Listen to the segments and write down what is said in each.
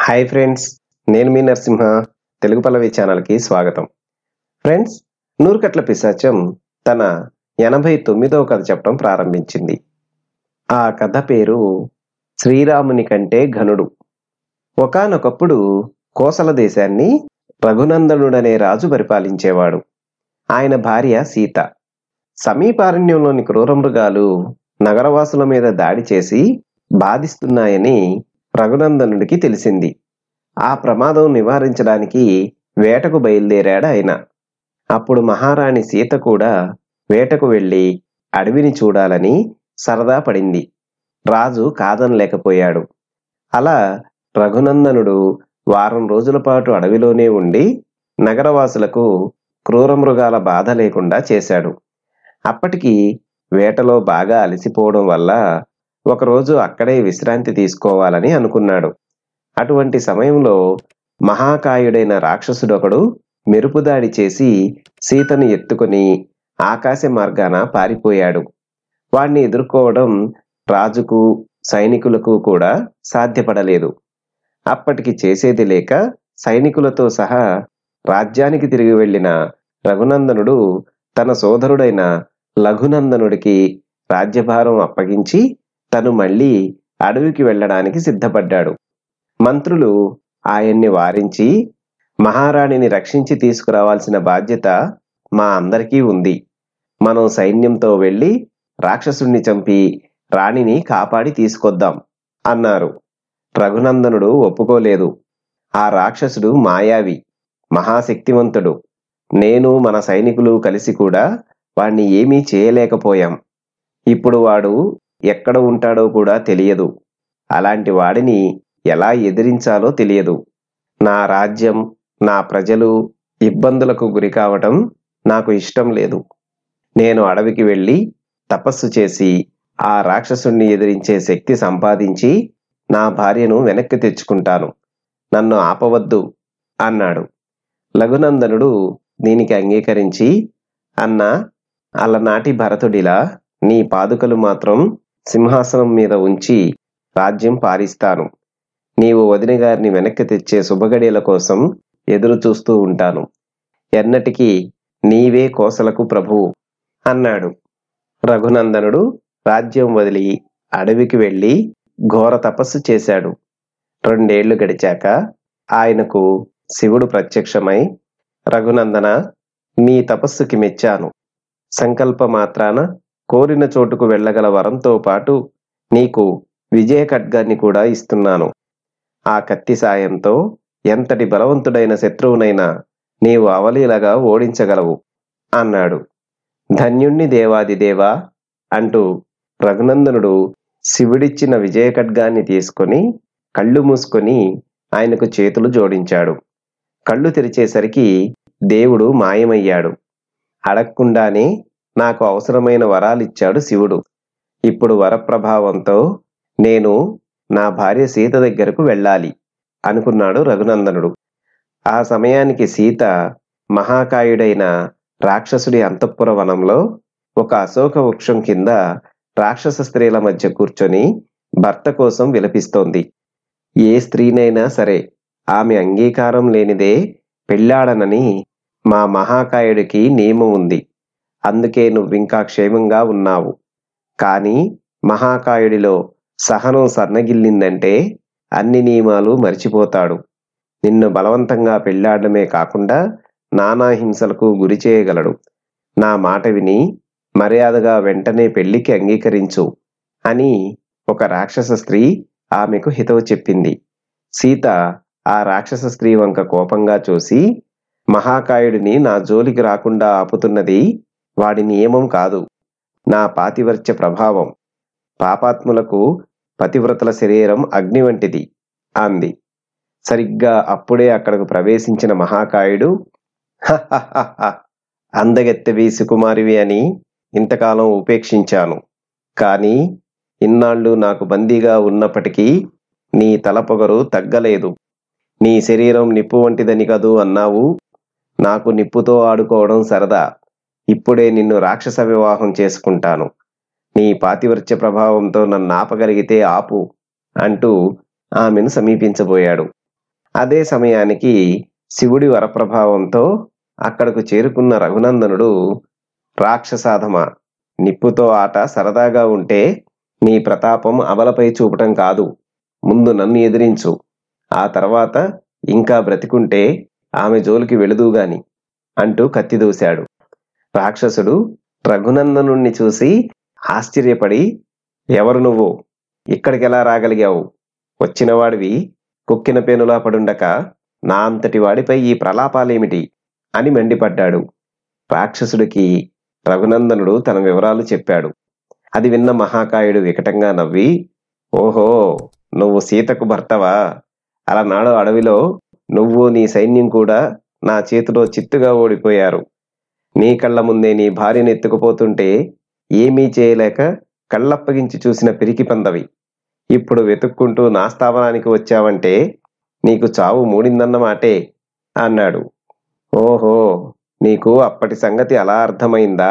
hi friends నేను మీ నరసింహ తెలుగు పల్లవి ఛానల్కి స్వాగతం ఫ్రెండ్స్ నూరుకట్ల పిశాచం తన ఎనభై తొమ్మిదవ కథ చెప్పడం ప్రారంభించింది ఆ కథ పేరు శ్రీరాముని కంటే ఘనుడు ఒకానొకప్పుడు కోసల దేశాన్ని రఘునందనుడనే రాజు పరిపాలించేవాడు ఆయన భార్య సీత సమీపారణ్యంలోని క్రూరమృగాలు నగరవాసుల మీద దాడి చేసి బాధిస్తున్నాయని రఘునందనుడికి తెలిసింది ఆ ప్రమాదం నివారించడానికి వేటకు బయలుదేరాడు ఆయన అప్పుడు మహారాణి సీత కూడా వేటకు వెళ్ళి అడవిని చూడాలని సరదా పడింది రాజు కాదనలేకపోయాడు అలా రఘునందనుడు వారం రోజుల పాటు అడవిలోనే ఉండి నగరవాసులకు క్రూరమృగాల బాధ లేకుండా చేశాడు అప్పటికి వేటలో బాగా అలసిపోవడం వల్ల ఒకరోజు అక్కడే విశ్రాంతి తీసుకోవాలని అనుకున్నాడు అటువంటి సమయంలో మహాకాయుడైన రాక్షసుడొకడు మెరుపుదాడి చేసి సీతను ఎత్తుకొని ఆకాశ మార్గాన పారిపోయాడు వాణ్ణి ఎదుర్కోవడం రాజుకు సైనికులకు కూడా సాధ్యపడలేదు అప్పటికి చేసేది లేక సైనికులతో సహా రాజ్యానికి తిరిగి వెళ్ళిన రఘునందనుడు తన సోదరుడైన లఘునందనుడికి రాజ్యభారం అప్పగించి తను మళ్ళీ అడవికి వెళ్ళడానికి సిద్ధపడ్డాడు మంత్రులు ఆయన్ని వారించి మహారాణిని రక్షించి తీసుకురావాల్సిన బాధ్యత మా అందరికీ ఉంది మనం సైన్యంతో వెళ్ళి రాక్షసుణ్ణి చంపి రాణిని కాపాడి తీసుకొద్దాం అన్నారు రఘునందనుడు ఒప్పుకోలేదు ఆ రాక్షసుడు మాయావి మహాశక్తివంతుడు నేను మన సైనికులు కలిసి కూడా వాణ్ణి ఏమీ చేయలేకపోయాం ఇప్పుడు వాడు ఎక్కడ ఉంటాడో కూడా తెలియదు అలాంటి వాడిని ఎలా ఎదిరించాలో తెలియదు నా రాజ్యం నా ప్రజలు ఇబ్బందులకు గురి కావటం నాకు ఇష్టం లేదు నేను అడవికి వెళ్ళి తపస్సు చేసి ఆ రాక్షసుణ్ణి ఎదిరించే శక్తి సంపాదించి నా భార్యను వెనక్కి తెచ్చుకుంటాను నన్ను ఆపవద్దు అన్నాడు లఘునందనుడు దీనికి అంగీకరించి అన్న అలనాటి భరతుడిలా నీ పాదుకలు మాత్రం సింహాసనం మీద ఉంచి రాజ్యం పాలిస్తాను నీవు వదిన గారిని వెనక్కి తెచ్చే శుభగడియల కోసం ఎదురు చూస్తూ ఉంటాను ఎన్నటికీ నీవే కోసలకు ప్రభువు అన్నాడు రఘునందనుడు రాజ్యం వదిలి అడవికి వెళ్ళి ఘోర తపస్సు చేశాడు రెండేళ్లు గడిచాక ఆయనకు శివుడు ప్రత్యక్షమై రఘునందన నీ తపస్సుకి మెచ్చాను సంకల్ప మాత్రాన కోరిన చోటుకు వెళ్ళగల వరంతో పాటు నీకు విజయ ఖడ్గాన్ని కూడా ఇస్తున్నాను ఆ కత్తి సాయంతో ఎంతటి బలవంతుడైన శత్రువునైనా నీవు అవలీలగా ఓడించగలవు అన్నాడు ధన్యుణ్ణి దేవాది దేవా అంటూ రఘునందనుడు శివుడిచ్చిన విజయ ఖడ్గాన్ని తీసుకొని కళ్ళు మూసుకొని ఆయనకు చేతులు జోడించాడు కళ్ళు తెరిచేసరికి దేవుడు మాయమయ్యాడు అడగకుండానే నాకు అవసరమైన వరాలిచ్చాడు శివుడు ఇప్పుడు వరప్రభావంతో నేను నా భార్య సీత దగ్గరకు వెళ్ళాలి అనుకున్నాడు రఘునందనుడు ఆ సమయానికి సీత మహాకాయుడైన రాక్షసుడి అంతఃపుర వనంలో ఒక అశోక వృక్షం కింద రాక్షస స్త్రీల మధ్య కూర్చొని భర్త కోసం విలపిస్తోంది ఏ స్త్రీనైనా సరే ఆమె అంగీకారం లేనిదే పెళ్ళాడనని మా మహాకాయుడికి నియమం ఉంది అందుకే నువ్వింకా క్షేమంగా ఉన్నావు కానీ మహాకాయుడిలో సహనం సన్నగిల్లిందంటే అన్ని నియమాలు మర్చిపోతాడు నిన్ను బలవంతంగా పెళ్ళాడమే కాకుండా నానా హింసలకు గురి చేయగలడు నా మాట విని మర్యాదగా వెంటనే పెళ్లికి అంగీకరించు అని ఒక రాక్షస స్త్రీ ఆమెకు హితవు చెప్పింది సీత ఆ రాక్షస స్త్రీ వంక కోపంగా చూసి మహాకాయుడిని నా జోలికి రాకుండా ఆపుతున్నది వాడి నియమం కాదు నా పాతివర్చ్య ప్రభావం పాపాత్ములకు పతివ్రతల శరీరం అగ్ని వంటిది అంది సరిగ్గా అప్పుడే అక్కడకు ప్రవేశించిన మహాకాయుడు "హహహహ, అందగెత్తెవి సుకుమారివి అని ఇంతకాలం ఉపేక్షించాను కానీ ఇన్నాళ్ళు నాకు బందీగా ఉన్నప్పటికీ నీ తలపొగరు తగ్గలేదు నీ శరీరం నిప్పు వంటిదని కదూ అన్నావు నాకు నిప్పుతో ఆడుకోవడం సరదా ఇప్పుడే నిన్ను రాక్షస వివాహం చేసుకుంటాను నీ పాతివర్చ్య ప్రభావంతో నన్ను ఆపగలిగితే ఆపు అంటూ ఆమెను సమీపించబోయాడు అదే సమయానికి శివుడి వరప్రభావంతో అక్కడకు చేరుకున్న రఘునందనుడు రాక్షసాధమ నిప్పుతో ఆట సరదాగా ఉంటే నీ ప్రతాపం అవలపై చూపటం కాదు ముందు నన్ను ఎదిరించు ఆ తర్వాత ఇంకా బ్రతికుంటే ఆమె జోలికి వెళుదుగాని అంటూ కత్తి దూశాడు రాక్షసుడు రఘునందనుణ్ణి చూసి ఆశ్చర్యపడి ఎవరు నువ్వు ఇక్కడికెలా రాగలిగావు వచ్చినవాడివి కుక్కిన పేనులా పడుండక నా అంతటి వాడిపై ఈ ప్రలాపాలేమిటి అని మండిపడ్డాడు రాక్షసుడికి రఘునందనుడు తన వివరాలు చెప్పాడు అది విన్న మహాకాయుడు వికటంగా నవ్వి ఓహో నువ్వు సీతకు భర్తవా అలనాడు అడవిలో నువ్వు నీ సైన్యం కూడా నా చేతిలో చిత్తుగా ఓడిపోయారు నీ కళ్ళ ముందే నీ భార్యను ఎత్తుకుపోతుంటే ఏమీ చేయలేక కళ్ళప్పగించి చూసిన పిరికి పందవి ఇప్పుడు వెతుక్కుంటూ నా స్థావరానికి వచ్చావంటే నీకు చావు మూడిందన్నమాటే అన్నాడు ఓహో నీకు అప్పటి సంగతి అలా అర్థమైందా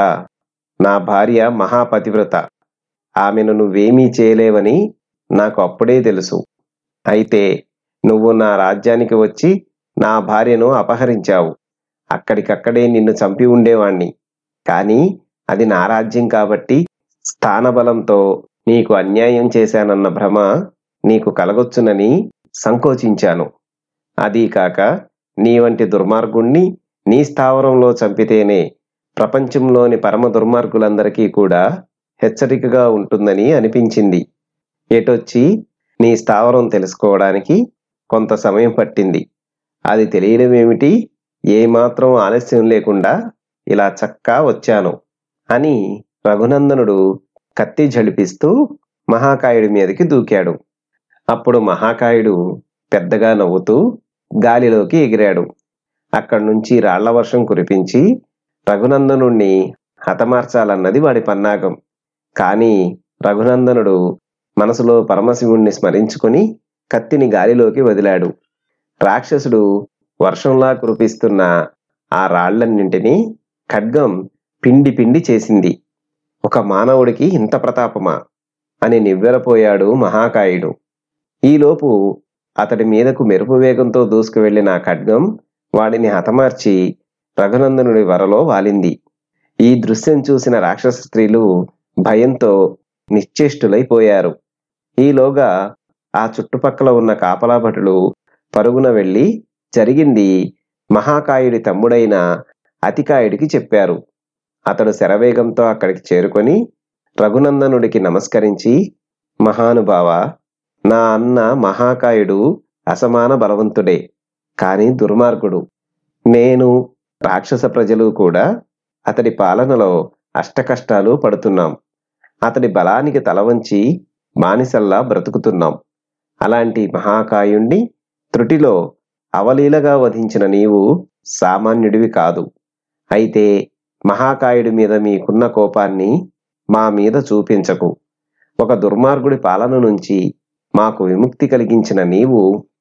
నా భార్య మహాపతివ్రత ఆమెను నువ్వేమీ చేయలేవని నాకు అప్పుడే తెలుసు అయితే నువ్వు నా రాజ్యానికి వచ్చి నా భార్యను అపహరించావు అక్కడికక్కడే నిన్ను చంపి ఉండేవాణ్ణి కానీ అది నా రాజ్యం కాబట్టి స్థానబలంతో నీకు అన్యాయం చేశానన్న భ్రమ నీకు కలగొచ్చునని సంకోచించాను అదీ కాక నీ వంటి దుర్మార్గుణ్ణి నీ స్థావరంలో చంపితేనే ప్రపంచంలోని పరమ దుర్మార్గులందరికీ కూడా హెచ్చరికగా ఉంటుందని అనిపించింది ఎటొచ్చి నీ స్థావరం తెలుసుకోవడానికి కొంత సమయం పట్టింది అది తెలియడం ఏమిటి ఏమాత్రం ఆలస్యం లేకుండా ఇలా చక్కా వచ్చాను అని రఘునందనుడు కత్తి జడిపిస్తూ మహాకాయుడి మీదకి దూకాడు అప్పుడు మహాకాయుడు పెద్దగా నవ్వుతూ గాలిలోకి ఎగిరాడు అక్కడి నుంచి రాళ్ల వర్షం కురిపించి రఘునందనుణ్ణి హతమార్చాలన్నది వాడి పన్నాగం కానీ రఘునందనుడు మనసులో పరమశివుణ్ణి స్మరించుకొని కత్తిని గాలిలోకి వదిలాడు రాక్షసుడు వర్షంలా కురిపిస్తున్న ఆ రాళ్లన్నింటినీ ఖడ్గం పిండి పిండి చేసింది ఒక మానవుడికి ఇంత ప్రతాపమా అని నివ్వెరపోయాడు మహాకాయుడు ఈలోపు అతడి మీదకు మెరుపు వేగంతో దూసుకు వెళ్లిన ఆ ఖడ్గం వాడిని హతమార్చి రఘునందనుడి వరలో వాలింది ఈ దృశ్యం చూసిన రాక్షస స్త్రీలు భయంతో నిశ్చేష్టులైపోయారు ఈలోగా ఆ చుట్టుపక్కల ఉన్న కాపలాభటులు పరుగున వెళ్లి జరిగింది మహాకాయుడి తమ్ముడైన అతికాయుడికి చెప్పారు అతడు శరవేగంతో అక్కడికి చేరుకొని రఘునందనుడికి నమస్కరించి మహానుభావ నా అన్న మహాకాయుడు అసమాన బలవంతుడే కాని దుర్మార్గుడు నేను రాక్షస ప్రజలు కూడా అతడి పాలనలో అష్టకష్టాలు పడుతున్నాం అతడి బలానికి తల వంచి బానిసల్లా బ్రతుకుతున్నాం అలాంటి మహాకాయుణ్ణి త్రుటిలో అవలీలగా వధించిన నీవు సామాన్యుడివి కాదు అయితే మహాకాయుడి మీద మీకున్న కోపాన్ని మా మీద చూపించకు ఒక దుర్మార్గుడి పాలన నుంచి మాకు విముక్తి కలిగించిన నీవు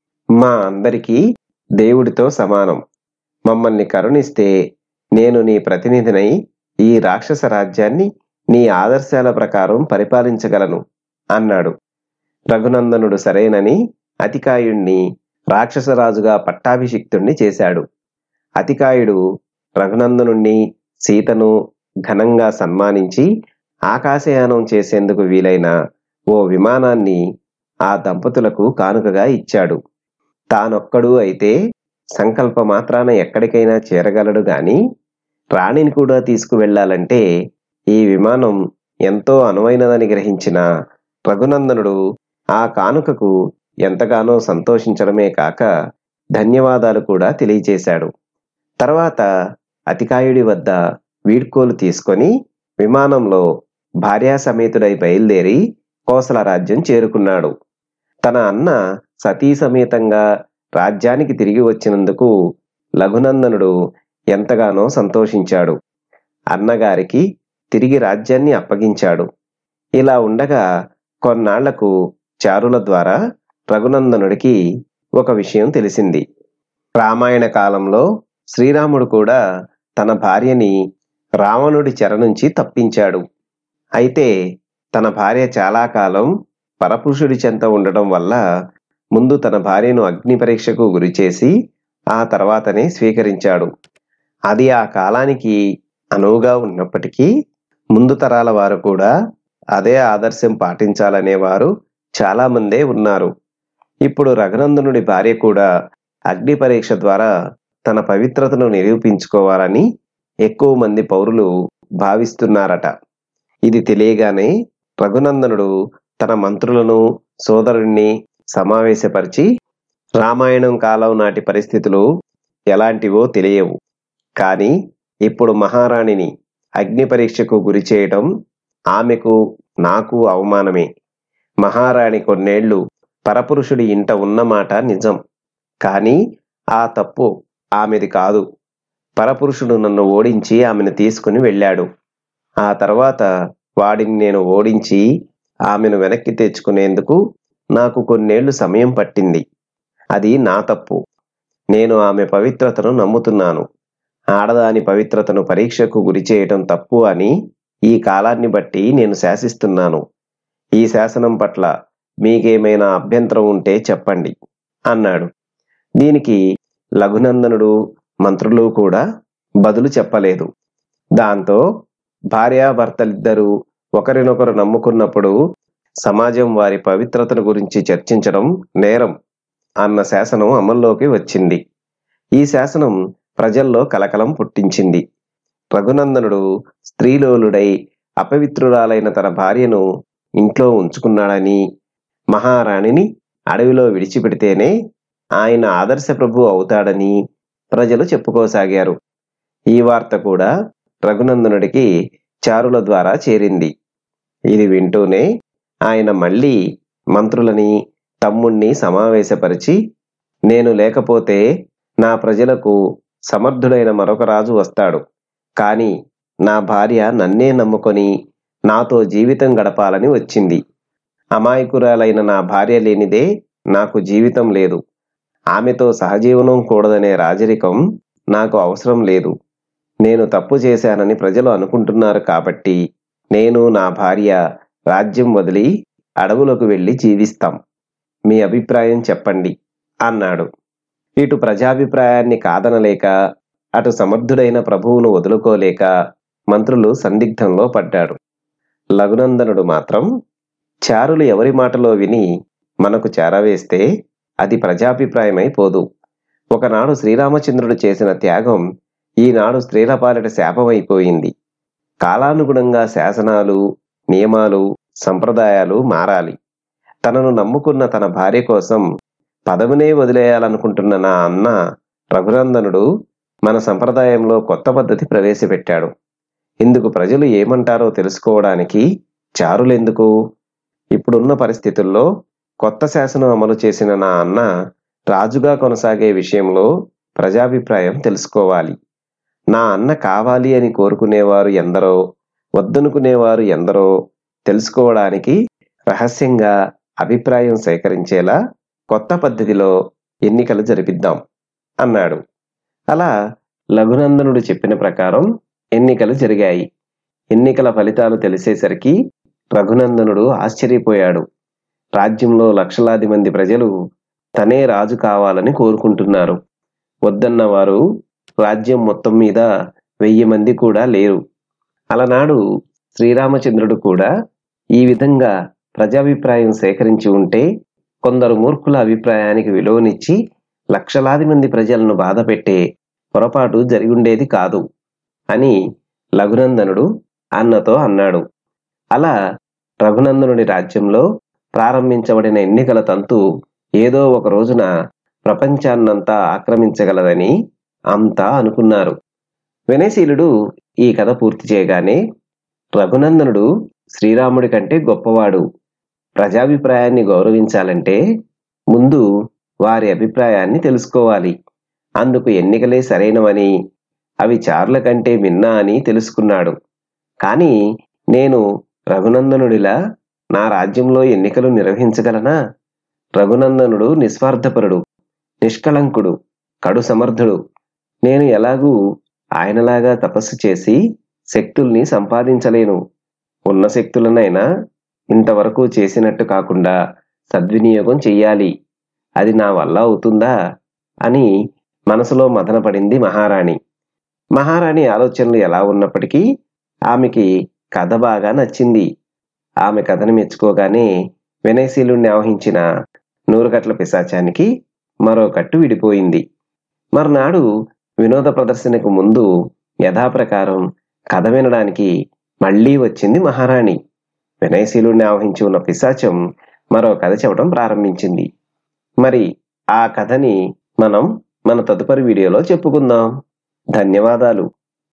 మా అందరికీ దేవుడితో సమానం మమ్మల్ని కరుణిస్తే నేను నీ ప్రతినిధినై ఈ రాక్షస రాజ్యాన్ని నీ ఆదర్శాల ప్రకారం పరిపాలించగలను అన్నాడు రఘునందనుడు సరేనని అతికాయుణ్ణి రాక్షసరాజుగా పట్టాభిషిక్తుణ్ణి చేశాడు అతికాయుడు రఘునందనుణ్ణి సీతను ఘనంగా సన్మానించి ఆకాశయానం చేసేందుకు వీలైన ఓ విమానాన్ని ఆ దంపతులకు కానుకగా ఇచ్చాడు తానొక్కడు అయితే సంకల్ప మాత్రాన ఎక్కడికైనా చేరగలడు గాని రాణిని కూడా తీసుకువెళ్లాలంటే ఈ విమానం ఎంతో అనువైనదని గ్రహించిన రఘునందనుడు ఆ కానుకకు ఎంతగానో సంతోషించడమే కాక ధన్యవాదాలు కూడా తెలియచేశాడు తర్వాత అతికాయుడి వద్ద వీడ్కోలు తీసుకొని విమానంలో భార్యా సమేతుడై బయలుదేరి కోసల రాజ్యం చేరుకున్నాడు తన అన్న సతీ సమేతంగా రాజ్యానికి తిరిగి వచ్చినందుకు లఘునందనుడు ఎంతగానో సంతోషించాడు అన్నగారికి తిరిగి రాజ్యాన్ని అప్పగించాడు ఇలా ఉండగా కొన్నాళ్లకు చారుల ద్వారా రఘునందనుడికి ఒక విషయం తెలిసింది రామాయణ కాలంలో శ్రీరాముడు కూడా తన భార్యని రావణుడి చెర నుంచి తప్పించాడు అయితే తన భార్య చాలా కాలం పరపురుషుడి చెంత ఉండడం వల్ల ముందు తన భార్యను అగ్ని పరీక్షకు గురిచేసి ఆ తర్వాతనే స్వీకరించాడు అది ఆ కాలానికి అనువుగా ఉన్నప్పటికీ ముందు తరాల వారు కూడా అదే ఆదర్శం పాటించాలనేవారు చాలామందే ఉన్నారు ఇప్పుడు రఘునందనుడి భార్య కూడా అగ్ని పరీక్ష ద్వారా తన పవిత్రతను నిరూపించుకోవాలని ఎక్కువ మంది పౌరులు భావిస్తున్నారట ఇది తెలియగానే రఘునందనుడు తన మంత్రులను సోదరుణ్ణి సమావేశపరిచి రామాయణం కాలం నాటి పరిస్థితులు ఎలాంటివో తెలియవు కానీ ఇప్పుడు మహారాణిని అగ్ని పరీక్షకు గురి చేయటం ఆమెకు నాకు అవమానమే మహారాణి కొన్నేళ్లు పరపురుషుడి ఇంట ఉన్నమాట నిజం కానీ ఆ తప్పు ఆమెది కాదు పరపురుషుడు నన్ను ఓడించి ఆమెను తీసుకుని వెళ్ళాడు ఆ తర్వాత వాడిని నేను ఓడించి ఆమెను వెనక్కి తెచ్చుకునేందుకు నాకు కొన్నేళ్లు సమయం పట్టింది అది నా తప్పు నేను ఆమె పవిత్రతను నమ్ముతున్నాను ఆడదాని పవిత్రతను పరీక్షకు గురి చేయటం తప్పు అని ఈ కాలాన్ని బట్టి నేను శాసిస్తున్నాను ఈ శాసనం పట్ల మీకేమైనా అభ్యంతరం ఉంటే చెప్పండి అన్నాడు దీనికి లఘునందనుడు మంత్రులు కూడా బదులు చెప్పలేదు దాంతో భార్యాభర్తలిద్దరూ ఒకరినొకరు నమ్ముకున్నప్పుడు సమాజం వారి పవిత్రతను గురించి చర్చించడం నేరం అన్న శాసనం అమల్లోకి వచ్చింది ఈ శాసనం ప్రజల్లో కలకలం పుట్టించింది రఘునందనుడు స్త్రీలోలుడై అపవిత్రురాలైన తన భార్యను ఇంట్లో ఉంచుకున్నాడని మహారాణిని అడవిలో విడిచిపెడితేనే ఆయన ఆదర్శ ప్రభు అవుతాడని ప్రజలు చెప్పుకోసాగారు ఈ వార్త కూడా రఘునందనుడికి చారుల ద్వారా చేరింది ఇది వింటూనే ఆయన మళ్ళీ మంత్రులని తమ్ముణ్ణి సమావేశపరిచి నేను లేకపోతే నా ప్రజలకు సమర్థుడైన మరొక రాజు వస్తాడు కానీ నా భార్య నన్నే నమ్ముకొని నాతో జీవితం గడపాలని వచ్చింది అమాయకురాలైన నా భార్య లేనిదే నాకు జీవితం లేదు ఆమెతో సహజీవనం కూడదనే రాజరికం నాకు అవసరం లేదు నేను తప్పు చేశానని ప్రజలు అనుకుంటున్నారు కాబట్టి నేను నా భార్య రాజ్యం వదిలి అడవులకు వెళ్ళి జీవిస్తాం మీ అభిప్రాయం చెప్పండి అన్నాడు ఇటు ప్రజాభిప్రాయాన్ని కాదనలేక అటు సమర్థుడైన ప్రభువును వదులుకోలేక మంత్రులు సందిగ్ధంలో పడ్డాడు లఘునందనుడు మాత్రం చారులు ఎవరి మాటలో విని మనకు చేరవేస్తే అది ప్రజాభిప్రాయమై పోదు ఒకనాడు శ్రీరామచంద్రుడు చేసిన త్యాగం ఈనాడు స్త్రీల పాలిట శాపమైపోయింది కాలానుగుణంగా శాసనాలు నియమాలు సంప్రదాయాలు మారాలి తనను నమ్ముకున్న తన భార్య కోసం పదవినే వదిలేయాలనుకుంటున్న నా అన్న రఘునందనుడు మన సంప్రదాయంలో కొత్త పద్ధతి ప్రవేశపెట్టాడు ఇందుకు ప్రజలు ఏమంటారో తెలుసుకోవడానికి చారులెందుకు ఇప్పుడున్న పరిస్థితుల్లో కొత్త శాసనం అమలు చేసిన నా అన్న రాజుగా కొనసాగే విషయంలో ప్రజాభిప్రాయం తెలుసుకోవాలి నా అన్న కావాలి అని కోరుకునేవారు ఎందరో వద్దనుకునేవారు ఎందరో తెలుసుకోవడానికి రహస్యంగా అభిప్రాయం సేకరించేలా కొత్త పద్ధతిలో ఎన్నికలు జరిపిద్దాం అన్నాడు అలా లఘునందనుడు చెప్పిన ప్రకారం ఎన్నికలు జరిగాయి ఎన్నికల ఫలితాలు తెలిసేసరికి రఘునందనుడు ఆశ్చర్యపోయాడు రాజ్యంలో లక్షలాది మంది ప్రజలు తనే రాజు కావాలని కోరుకుంటున్నారు వద్దన్న వారు రాజ్యం మొత్తం మీద వెయ్యి మంది కూడా లేరు అలనాడు శ్రీరామచంద్రుడు కూడా ఈ విధంగా ప్రజాభిప్రాయం సేకరించి ఉంటే కొందరు మూర్ఖుల అభిప్రాయానికి విలువనిచ్చి లక్షలాది మంది ప్రజలను బాధపెట్టే పొరపాటు జరిగుండేది కాదు అని లఘునందనుడు అన్నతో అన్నాడు అలా రఘునందనుడి రాజ్యంలో ప్రారంభించబడిన ఎన్నికల తంతు ఏదో ఒక రోజున ప్రపంచాన్నంతా ఆక్రమించగలదని అంతా అనుకున్నారు వెనశీలుడు ఈ కథ పూర్తి చేయగానే రఘునందనుడు శ్రీరాముడి కంటే గొప్పవాడు ప్రజాభిప్రాయాన్ని గౌరవించాలంటే ముందు వారి అభిప్రాయాన్ని తెలుసుకోవాలి అందుకు ఎన్నికలే సరైనవని అవి చార్ల కంటే మిన్నా అని తెలుసుకున్నాడు కానీ నేను రఘునందనుడిలా నా రాజ్యంలో ఎన్నికలు నిర్వహించగలనా రఘునందనుడు నిస్వార్థపరుడు నిష్కళంకుడు కడు సమర్థుడు నేను ఎలాగూ ఆయనలాగా తపస్సు చేసి శక్తుల్ని సంపాదించలేను ఉన్న శక్తులనైనా ఇంతవరకు చేసినట్టు కాకుండా సద్వినియోగం చెయ్యాలి అది నా వల్ల అవుతుందా అని మనసులో మదనపడింది మహారాణి మహారాణి ఆలోచనలు ఎలా ఉన్నప్పటికీ ఆమెకి కథ బాగా నచ్చింది ఆమె కథను మెచ్చుకోగానే వినయశీలుణ్ణి ఆవహించిన నూరుకట్ల పిశాచానికి మరో కట్టు విడిపోయింది మరునాడు వినోద ప్రదర్శనకు ముందు యథాప్రకారం కథ వినడానికి మళ్ళీ వచ్చింది మహారాణి వినయశీలుణ్ణి ఆవహించి ఉన్న పిశాచం మరో కథ చెప్పడం ప్రారంభించింది మరి ఆ కథని మనం మన తదుపరి వీడియోలో చెప్పుకుందాం ధన్యవాదాలు